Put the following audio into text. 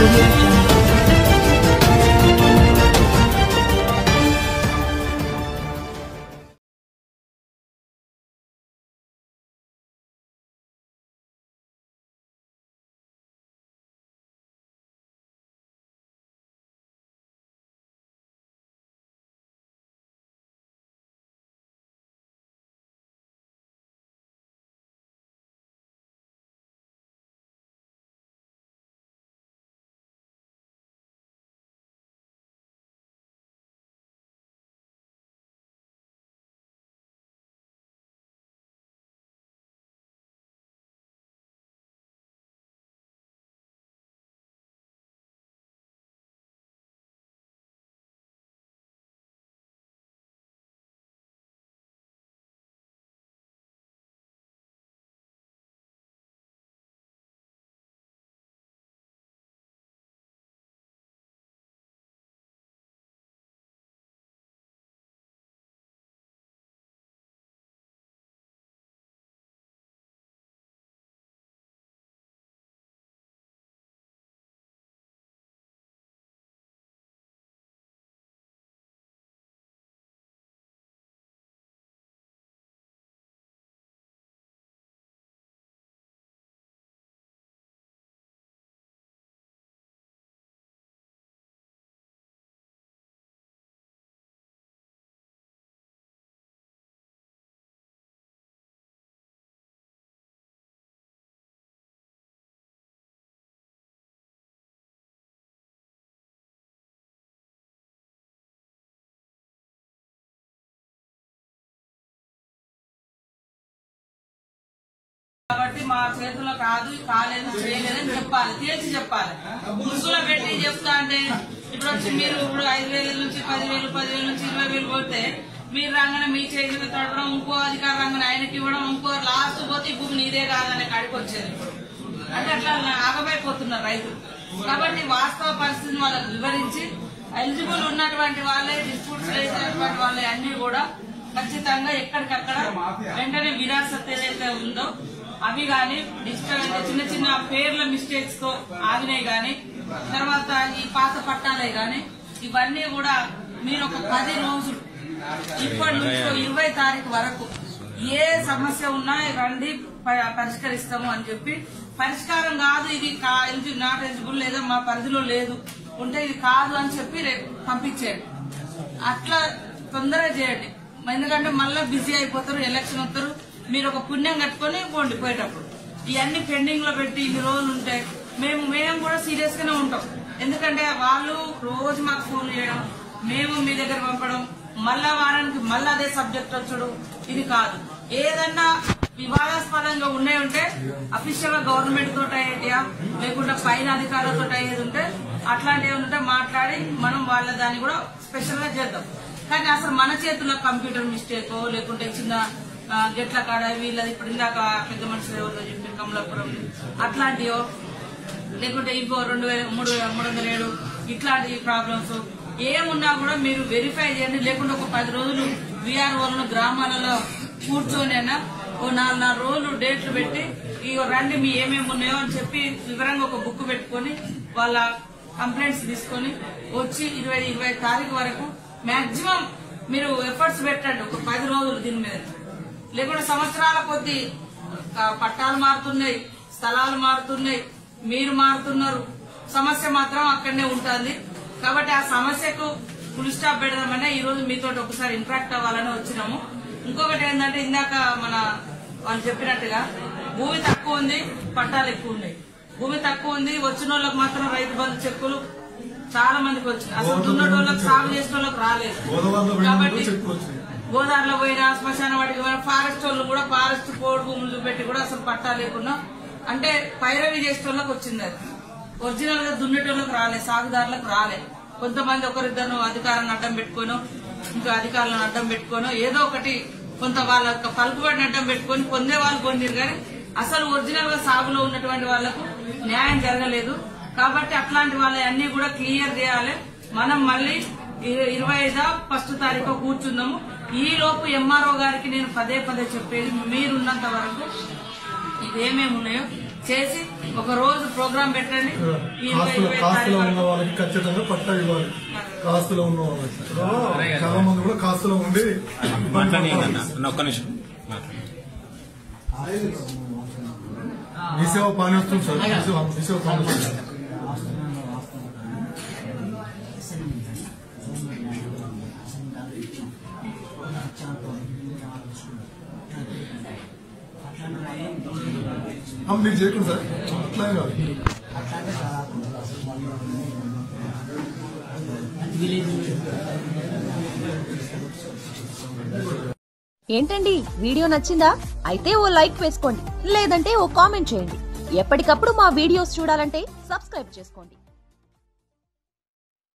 audio jungle. కాబట్టి మా చేతిలో కాదు కాలేదు చేయలేదని చెప్పాలి తేల్చి చెప్పాలి ముసుగులో పెట్టి చెప్తా అంటే ఇప్పుడు వచ్చి మీరు ఇప్పుడు ఐదు వేల నుంచి పదివేలు పదివేల నుంచి ఇరవై వేలు కొడితే మీరు రాగానే మీ చేతి మీద తొడడం ఇంకో అధికార రంగం ఆయనకి ఇవ్వడం ఇంకో లాస్ట్ పోతే ఈ భూమి నీదే కాదనే కాడికి వచ్చేది ఇప్పుడు అంటే అట్లా ఆగమైపోతున్నారు రైతులు కాబట్టి వాస్తవ పరిస్థితిని వాళ్ళకి వివరించి ఎలిజిబుల్ ఉన్నటువంటి వాళ్ళే డిస్ప్యూట్స్ వేసినటువంటి వాళ్ళే అన్ని కూడా ఖచ్చితంగా ఎక్కడికక్కడ వెంటనే విరాసత్ ఏదైతే ఉందో అవి గాని డిజిటల్ అంటే చిన్న చిన్న పేర్ల మిస్టేక్స్ తో ఆగినాయి గాని తర్వాత ఈ పాత పట్టాలే గాని ఇవన్నీ కూడా మీరు ఒక పది రోజులు ఇప్పటి నుంచి ఇరవై తారీఖు వరకు ఏ సమస్య ఉన్నా రండి ప- పరిష్కరిస్తాము అని చెప్పి పరిష్కారం కాదు ఇది కా- ఎలిజి- నాట్ ఎలిజిబుల్ లేదా మా పరిధిలో లేదు ఉంటే ఇది కాదు అని చెప్పి రేపు పంపించేయండి అట్లా తొందరగా చేయండి ఎందుకంటే మళ్ళీ బిజీ అయిపోతారు ఎలక్షన్ వస్తారు మీరు ఒక పుణ్యం కట్టుకొని పోండి పోయేటప్పుడు ఇవన్నీ పెండింగ్ లో పెట్టి ఇన్ని రోజులు ఉంటే మేము మేము కూడా సీరియస్ గానే ఉంటాం ఎందుకంటే వాళ్ళు రోజు మాకు ఫోన్ చేయడం మేము మీ దగ్గర పంపడం మళ్ళా వారానికి మళ్ళా అదే సబ్జెక్ట్ వచ్చడం ఇది కాదు ఏదన్నా వివాదాస్పదంగా ఉన్నాయి ఉంటే అఫీషియల్ గా గవర్నమెంట్ తోటి అయ్యేటియా లేకుంటే పైన అధికారులతో అయ్యేది ఉంటే అట్లాంటివి ఉంటే మాట్లాడి మనం వాళ్ళ దాన్ని కూడా స్పెషల్ గా చేద్దాం కానీ అసలు మన చేతుల్లో కంప్యూటర్ మిస్టేక్ లేకుంటే చిన్న ఆ, గెట్ల కాడ వీళ్ళది ఇప్పుడు ఇందాక పెద్ద మనుషులు ఎవరో చెప్పి కమలాపురం అట్లాంటివో లేకుంటే ఇంకో రెండు వేల మూడు వేల మూడు వందల ఏడు ఇట్లాంటి ప్రాబ్లమ్స్ ఏమున్నా కూడా మీరు వెరిఫై చేయండి లేకుంటే ఒక పది రోజులు విఆర్ఓలను గ్రామాలలో కూర్చొని అయినా ఓ నాలుగు నాలుగు రోజులు డేట్లు పెట్టి ఇగో రండి మీ ఏమేమి ఉన్నాయో అని చెప్పి వివరంగా ఒక బుక్ పెట్టుకొని వాళ్ళ కంప్లైంట్స్ తీసుకొని వచ్చి ఇరవై ఇరవై తారీఖు వరకు మాక్సిమం మీరు ఎఫర్ట్స్ పెట్టండి ఒక పది రోజులు దీని మీద లేకుంటే సంవత్సరాల కొద్దీ ఆ, పట్టాలు మారుతున్నాయి స్థలాలు మారుతున్నాయి మీరు మారుతున్నారు సమస్య మాత్రం అక్కడనే ఉంటుంది కాబట్టి ఆ సమస్యకు ఫుల్ స్టాప్ పెడదామనే ఈ రోజు మీతో ఒకసారి ఇంట్రాక్ట్ అవ్వాలని వచ్చినాము ఇంకొకటి ఏంటంటే ఇందాక మన వాళ్ళు చెప్పినట్టుగా భూమి తక్కువ ఉంది పట్టాలు ఎక్కువ ఉన్నాయి భూమి తక్కువ ఉంది వచ్చిన వాళ్ళకి మాత్రం రైతు బంధు చెక్కులు చాలా మందికి వచ్చినాయి అసలు దున్నటోళ్ళకి సాగు చేసిన వాళ్ళకి రాలేదు గోదావరిలో పోయిన కాబట్టి చెక్కులు వచ్చినాయి. గోదావరిలో పోయిన శ్మశాన వాటికి పోయిన ఫారెస్ట్ వాళ్ళు కూడా ఫారెస్ట్ పోడు భూములు చూపెట్టి కూడా అసలు పట్టా లేకుండా అంటే పైరవి చేసేటోళ్ళకి వచ్చింది అది ఒరిజినల్ గా దున్నేటోళ్ళకి రాలే సాగుదారులకు రాలే కొంతమంది ఒకరిద్దరు అధికారాన్ని అడ్డం పెట్టుకోను ఇంకా అధికారులను అడ్డం పెట్టుకోను ఏదో ఒకటి కొంత వాళ్ళ యొక్క పలుకుబడిని అడ్డం పెట్టుకొని పొందే వాళ్ళు పొందిరు కానీ అసలు ఒరిజినల్ గా సాగులో ఉన్నటువంటి వాళ్లకు న్యాయం జరగలేదు కాబట్టి అట్లాంటి వాళ్ళ అన్ని కూడా క్లియర్ చేయాలి మనం మళ్ళీ ఇర- ఇరవై ఐదా ఫస్ట్ తారీఖు కూర్చుందాము ఈ లోపు ఎంఆర్ఓ గారికి నేను పదే పదే చెప్పేది మీరున్నంత వరకు ఇవేమేమి ఉన్నాయో చేసి ఒక రోజు ప్రోగ్రామ్ పెట్టండి ఈ ఇరవై కాస్తులో ఇరవై కాస్తులో తారీఖు ఉన్న వాళ్ళకి ఖచ్చితంగా పట్టా ఇవ్వాలి కాస్తులో ఉన్న వాళ్ళకి చాలా మంది కూడా కాస్తులో ఉండి ఇబ్బంది మాట్లాడినా ఒక్క నిమిషం మాట్లాడు. మీ సేవ పని వస్తుంది సార్ మీ సేవ మీ సేవ పని వస్తుంది ఆ, మీరు చేయకుండా సార్ అట్లా కాదు ఏంటండి వీడియో నచ్చిందా అయితే ఓ లైక్ వేసుకోండి లేదంటే ఓ కామెంట్ చేయండి ఎప్పటికప్పుడు మా వీడియోస్ చూడాలంటే సబ్స్క్రైబ్ చేసుకోండి